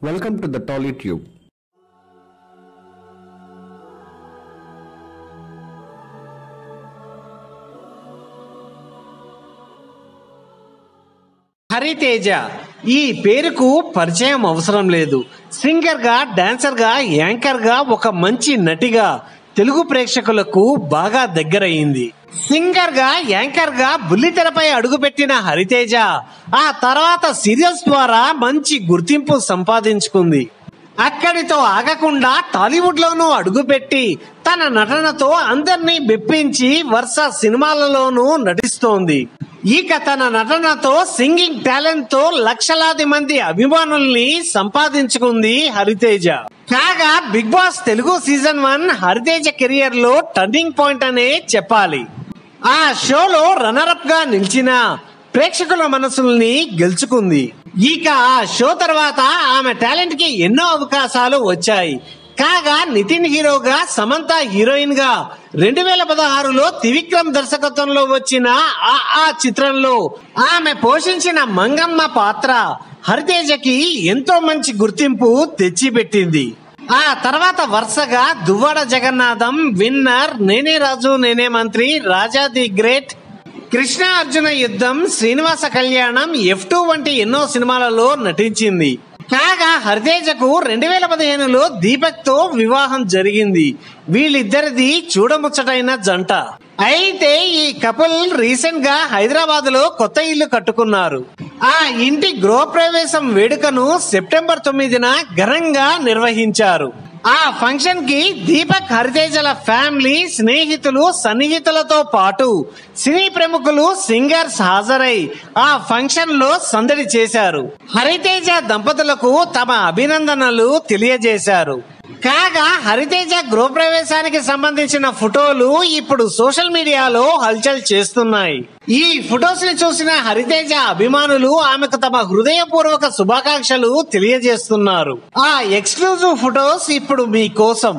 Welcome to the TollyTube. Hariteja ఈ పేరుకు పరిచయం అవసరం లేదు సింగర్ గా డాన్సర్ గా యాంకర్ గా ఒక మంచి నటిగా తెలుగు ప్రేక్షకులకు బాగా దగ్గరయ్యింది సింగర్ గా యాంకర్ గా బుల్లితెరపై అడుగుపెట్టిన హరితేజ ఆ తర్వాత సీరియల్స్ ద్వారా మంచి గుర్తింపు సంపాదించుకుంది అక్కడితో ఆగకుండా టాలీవుడ్ లోనూ అడుగుపెట్టి తన నటనతో అందరినీ మెప్పించి వరుస సినిమాలలోనూ నటిస్తోంది ఇక తన నటనతో సింగింగ్ టాలెంట్ తో లక్షలాది మంది అభిమానుల్ని సంపాదించుకుంది హరితేజ కాగా Bigg Boss Telugu season one Hariteja career లో టర్నింగ్ పాయింట్ అనే చెప్పాలి ఆ షోలో రన్నర్ అప్ గా నిలిచిన ప్రేక్షకుల మనసుల్ని గెలుచుకుంది ఇక ఆ షో తర్వాత ఆమె టాలెంట్ కి ఎన్నో అవకాశాలు వచ్చాయి కాగా నితిన్ హీరోగా సమంత హీరోయిన్ గా రెండు వేల పదహారులో త్రివిక్రమ్ దర్శకత్వంలో వచ్చిన ఆ ఆ చిత్రంలో ఆమె పోషించిన మంగమ్మ పాత్ర హరితేజకి ఎంతో మంచి గుర్తింపు తెచ్చిపెట్టింది ఆ తర్వాత వరుసగా దువ్వాడ జగన్నాథం విన్నర్ నేనే రాజు నేనే మంత్రి రాజా ది గ్రేట్ కృష్ణ అర్జున యుద్ధం శ్రీనివాస కళ్యాణం ఎఫ్ టూ వంటి ఎన్నో సినిమాలలో నటించింది కాగా హరితేజకు రెండు వేల పదిహేనులో దీపక్ తో వివాహం జరిగింది వీళ్ళిద్దరిది చూడముచ్చటైన జంట అయితే ఈ కపుల్ రీసెంట్ గా హైదరాబాద్ లో కొత్త ఇల్లు కట్టుకున్నారు ఆ ఇంటి గృహప్రవేశం వేడుకను సెప్టెంబర్ తొమ్మిదిన ఘనంగా నిర్వహించారు ఆ ఫంక్షన్ కి దీపక్ హరితేజల ఫ్యామిలీ స్నేహితులు సన్నిహితులతో పాటు సినీ ప్రముఖులు సింగర్స్ హాజరై ఆ ఫంక్షన్ లో సందడి చేశారు హరితేజ దంపతులకు తమ అభినందనలు తెలియజేశారు కాగా హరితేజ గృహప్రవేశానికి సంబంధించిన ఫోటోలు ఇప్పుడు సోషల్ మీడియాలో హల్చల్ చేస్తున్నాయి ఈ ఫొటోస్ ని చూసిన హరితేజ అభిమానులు ఆమెకు తమ హృదయపూర్వక శుభాకాంక్షలు తెలియజేస్తున్నారు ఆ ఎక్స్క్లూజివ్ ఫొటోస్ ఇప్పుడు మీ కోసం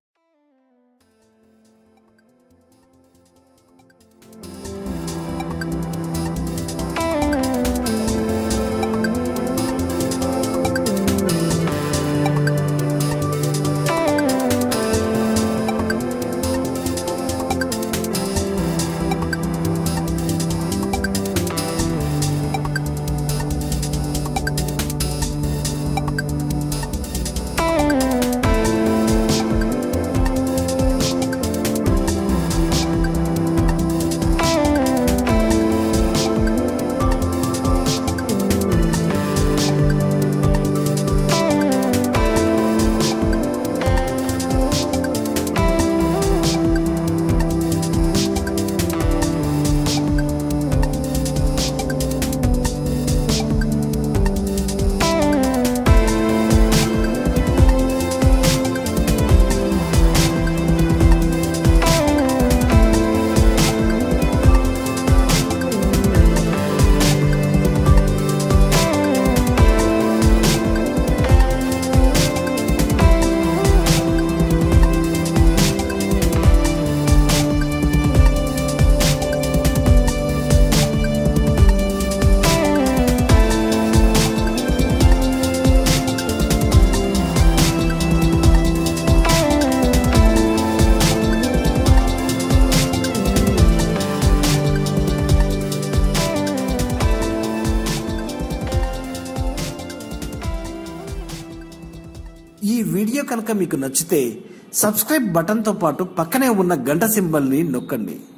ఈ వీడియో కనుక మీకు నచ్చితే సబ్స్క్రైబ్ బటన్తో పాటు పక్కనే ఉన్న గంట సింబల్ని నొక్కండి